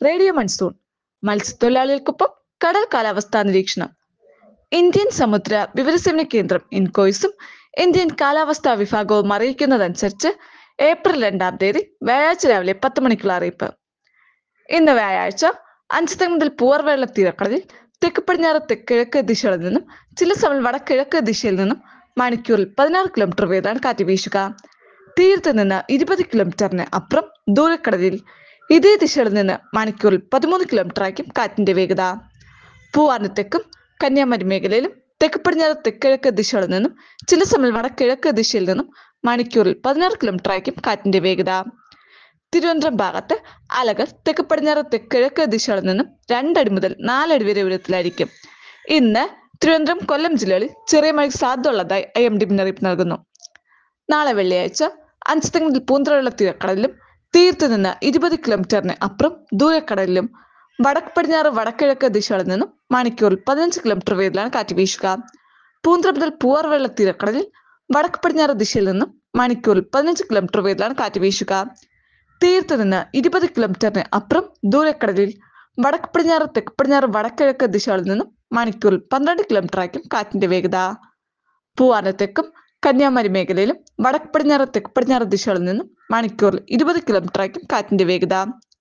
radio monsoon മത്സ്യത്തൊഴിലാളികൾക്കൊപ്പം കടൽ കാലാവസ്ഥാ നിരീക്ഷണം ഇന്ത്യൻ സമുദ്ര വിവരസേവന കേന്ദ്രം ഇൻകോയ്സും ഇന്ത്യൻ കാലാവസ്ഥാ വിഭാഗവും അറിയിക്കുന്നതനുസരിച്ച് ഏപ്രിൽ രണ്ടാം തീയതി വ്യാഴാഴ്ച രാവിലെ പത്ത് മണിക്കുള്ള അറിയിപ്പ് ഇന്ന് വ്യാഴാഴ്ച അഞ്ച് മുതൽ പൂർവ്വവെള്ള തീരക്കടലിൽ തെക്ക് പടിഞ്ഞാറ് തെക്കിഴക്ക് ദിശകളിൽ നിന്നും ചില സമയം വടക്കിഴക്ക് ദിശയിൽ നിന്നും മണിക്കൂറിൽ പതിനാറ് കിലോമീറ്റർ വേഗത്തിലാണ് കാറ്റ് വീശുക തീരത്ത് നിന്ന് ഇരുപത് കിലോമീറ്ററിന് അപ്പുറം ദൂരക്കടലിൽ ഇതേ ദിശയിൽ നിന്ന് മണിക്കൂറിൽ പതിമൂന്ന് കിലോമീറ്റർ ആയിരിക്കും കാറ്റിന്റെ വേഗത പൂവാറിന് തെക്കും കന്യാകുമാരി മേഖലയിലും തെക്ക് പടിഞ്ഞാറ് തെക്കിഴക്ക് ദിശകളിൽ നിന്നും ചില സമയം വടക്കിഴക്ക് ദിശയിൽ നിന്നും മണിക്കൂറിൽ പതിനാറ് കിലോമീറ്റർ ആയിരിക്കും കാറ്റിന്റെ വേഗത തിരുവനന്തപുരം ഭാഗത്ത് അലകൾ തെക്ക് പടിഞ്ഞാറ് തെക്കിഴക്ക് ദിശകളിൽ നിന്നും രണ്ടടി മുതൽ നാലടി വരെ ഉയരത്തിലായിരിക്കും ഇന്ന് തിരുവനന്തപുരം കൊല്ലം ജില്ലകളിൽ ചെറിയ മഴയ്ക്ക് സാധ്യതയുള്ളതായി ഐ എം ഡി മുന്നറിയിപ്പ് നൽകുന്നു നാളെ വെള്ളിയാഴ്ച അഞ്ച് മുതൽ പൂന്തറയുള്ള തീരക്കടലിലും തീരത്ത് നിന്ന് ഇരുപത് കിലോമീറ്ററിന് അപ്പുറം ദൂരക്കടലിലും വടക്ക് പടിഞ്ഞാറ് വടക്കിഴക്ക് ദിശകളിൽ നിന്നും മണിക്കൂറിൽ പതിനഞ്ച് കിലോമീറ്റർ വേഗത്തിലാണ് കാറ്റ് വീശുക പൂന്തറ മുതൽ പൂവാർവെള്ള തീരക്കടലിൽ വടക്ക് പടിഞ്ഞാറ് ദിശയിൽ നിന്നും മണിക്കൂറിൽ പതിനഞ്ച് കിലോമീറ്റർ വേഗത്തിലാണ് കാറ്റ് വീശുക തീരത്ത് നിന്ന് ഇരുപത് കിലോമീറ്ററിന് അപ്പുറം ദൂരക്കടലിൽ വടക്ക് പടിഞ്ഞാറ് തെക്ക് പടിഞ്ഞാറ് വടക്കിഴക്ക് ദിശകളിൽ നിന്നും മണിക്കൂറിൽ പന്ത്രണ്ട് കിലോമീറ്റർ ആയിരിക്കും കാറ്റിന്റെ വേഗത പൂവാറിന് തെക്കും കന്യാകുമാരി മേഖലയിലും വടക്ക് പടിഞ്ഞാറ് തെക്ക് പടിഞ്ഞാറ് ദിശകളിൽ നിന്നും മണിക്കൂറിൽ ഇരുപത് കിലോമീറ്റർ ആയിരിക്കും കാറ്റിന്റെ വേഗത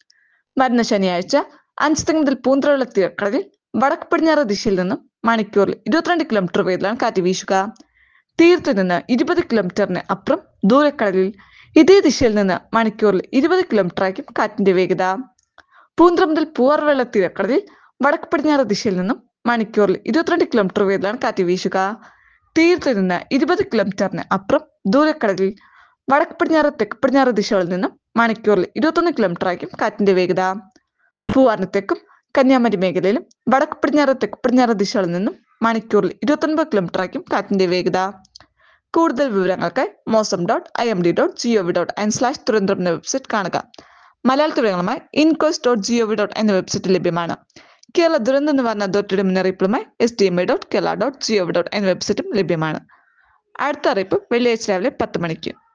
വരുന്ന ശനിയാഴ്ച അഞ്ച് മുതൽ പൂന്തറയുള്ള തീരക്കടലിൽ വടക്ക് പടിഞ്ഞാറ് ദിശയിൽ നിന്നും മണിക്കൂറിൽ ഇരുപത്തിരണ്ട് കിലോമീറ്റർ വേഗത്തിലാണ് കാറ്റ് വീശുക തീരത്ത് നിന്ന് ഇരുപത് കിലോമീറ്ററിന് അപ്പുറം ദൂരക്കടലിൽ ഇതേ ദിശയിൽ നിന്ന് മണിക്കൂറിൽ ഇരുപത് കിലോമീറ്റർ ആയിരിക്കും കാറ്റിന്റെ വേഗത പൂന്തറ മുതൽ പൂവാർവെള്ള തീരക്കടലിൽ വടക്ക് പടിഞ്ഞാറ് ദിശയിൽ നിന്നും മണിക്കൂറിൽ ഇരുപത്തിരണ്ട് കിലോമീറ്റർ വേഗത്തിലാണ് കാറ്റ് വീശുക തീരത്ത് നിന്ന് ഇരുപത് കിലോമീറ്ററിന് അപ്പുറം ദൂരക്കടലിൽ വടക്ക് പടിഞ്ഞാറ് തെക്ക് പടിഞ്ഞാറ് ദിശകളിൽ നിന്നും മണിക്കൂറിൽ ഇരുപത്തൊന്ന് കിലോമീറ്റർ ആയിരിക്കും കാറ്റിന്റെ വേഗത പൂവാറിന് തെക്കും കന്യാകുമാരി മേഖലയിലും വടക്ക് പടിഞ്ഞാറ് തെക്ക് പടിഞ്ഞാറ് ദിശകളിൽ നിന്നും മണിക്കൂറിൽ ഇരുപത്തൊൻപത് കിലോമീറ്റർ ആയിരിക്കും കാറ്റിന്റെ വേഗത കൂടുതൽ വിവരങ്ങൾക്കായി mausam dot I M D dot G O V dot N slash Thiruvananthapuram എന്ന വെബ്സൈറ്റ് കാണുക മലയാളത്തിൽ വിവരങ്ങളുമായി INCOIS dot G O V dot എന്ന വെബ്സൈറ്റ് ലഭ്യമാണ് കേരള ദുരന്ത നിവാരണ അതോറിറ്റിയുടെ മുന്നറിയിപ്പുമായി S D M I dot Kerala dot G O V dot എന്ന വെബ്സൈറ്റും ലഭ്യമാണ് അടുത്ത അറിയിപ്പ് വെള്ളിയാഴ്ച രാവിലെ പത്ത് മണിക്ക്